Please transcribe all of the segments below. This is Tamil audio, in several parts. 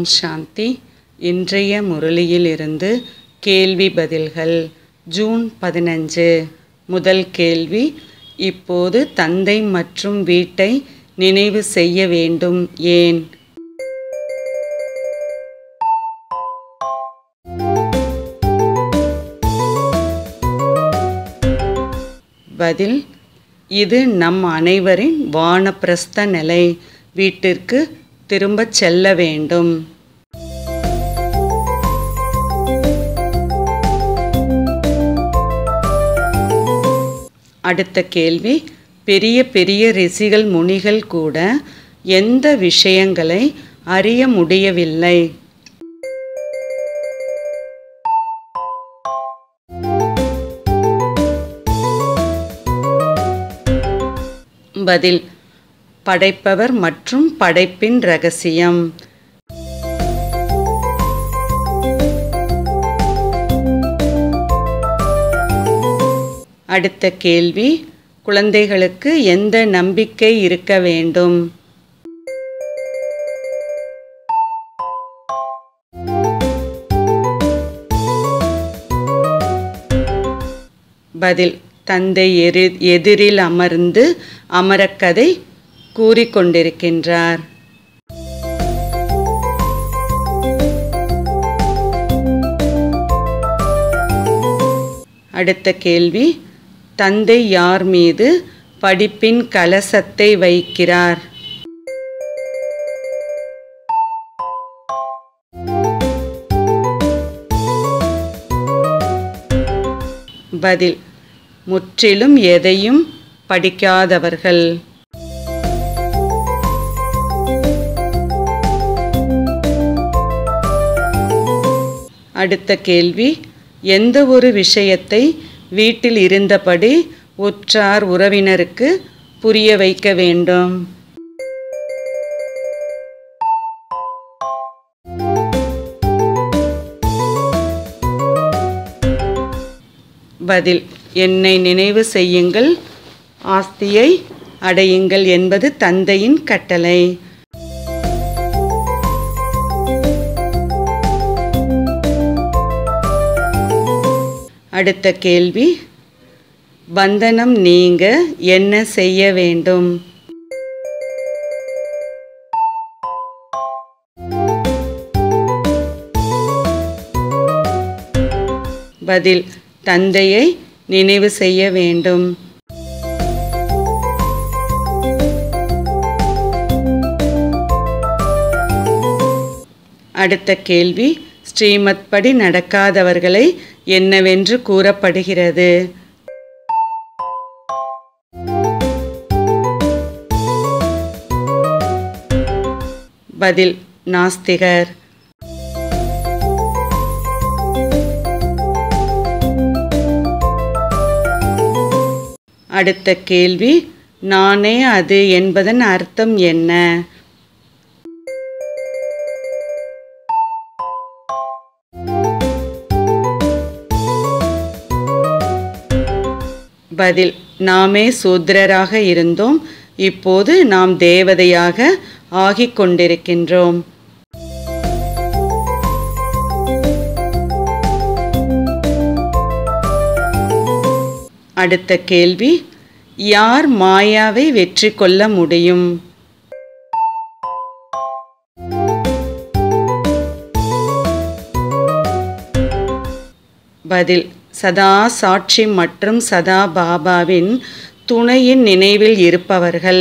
சாந்தி இன்றைய முரளியிலிருந்து கேள்வி பதில்கள் ஜூன் பதினஞ்சு முதல் கேள்வி இப்போது தந்தை மற்றும் வீட்டை நினைவு செய்ய வேண்டும் ஏன் பதில் இது நம் அனைவரின் வானப்பிரஸ்த நிலை வீட்டிற்கு திரும்பச் செல்ல வேண்டும் அடுத்த கேள்வி பெரிய பெரிய ரிஷிகள் முனிகள் கூட எந்த விஷயங்களை அறிய முடியவில்லை பதில் படைப்பவர் மற்றும் படைப்பின் ரகசியம் அடுத்த கேள்வி குழந்தைகளுக்கு எந்த நம்பிக்கை இருக்க வேண்டும் பதில் தந்தை எரி எதிரில் அமர்ந்து அமரக்கதை கூறிக்கொண்டிருக்கின்றார் அடுத்த கேள்வி தந்தை யார் மீது படிப்பின் கலசத்தை வைக்கிறார் பதில் முற்றிலும் எதையும் படிக்காதவர்கள் அடுத்த கேள்வி எந்த ஒரு விஷயத்தை வீட்டில் இருந்தபடி உற்றார் உறவினருக்கு புரிய வைக்க வேண்டும் பதில் என்னை நினைவு செய்யுங்கள் ஆஸ்தியை அடையுங்கள் என்பது தந்தையின் கட்டளை அடுத்த கேள்வி பந்தனம் நீங்க என்ன செய்ய வேண்டும் பதில் தந்தையை நினைவு செய்ய வேண்டும் அடுத்த கேள்வி ஸ்ரீமத் படி நடக்காதவர்களை என்னவென்று கூறப்படுகிறது பதில் நாஸ்திகர் அடுத்த கேள்வி நானே அது என்பதன் அர்த்தம் என்ன பதில் நாமே சூத்திரராக இருந்தோம் இப்போது நாம் தேவதையாக ஆகிக் கொண்டிருக்கின்றோம் அடுத்த கேள்வி யார் மாயாவை வெற்றி கொள்ள முடியும் பதில் சதா சாட்சி மற்றும் சதா பாபாவின் துணையின் நினைவில் இருப்பவர்கள்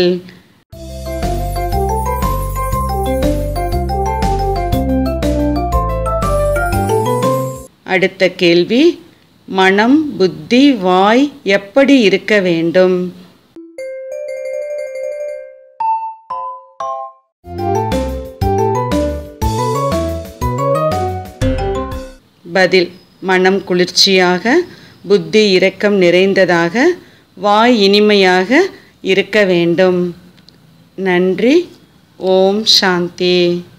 அடுத்த கேள்வி மனம் புத்தி வாய் எப்படி இருக்க வேண்டும் பதில் மனம் குளிர்ச்சியாக புத்தி இரக்கம் நிறைந்ததாக வாய் இனிமையாக இருக்க வேண்டும் நன்றி ஓம் சாந்தி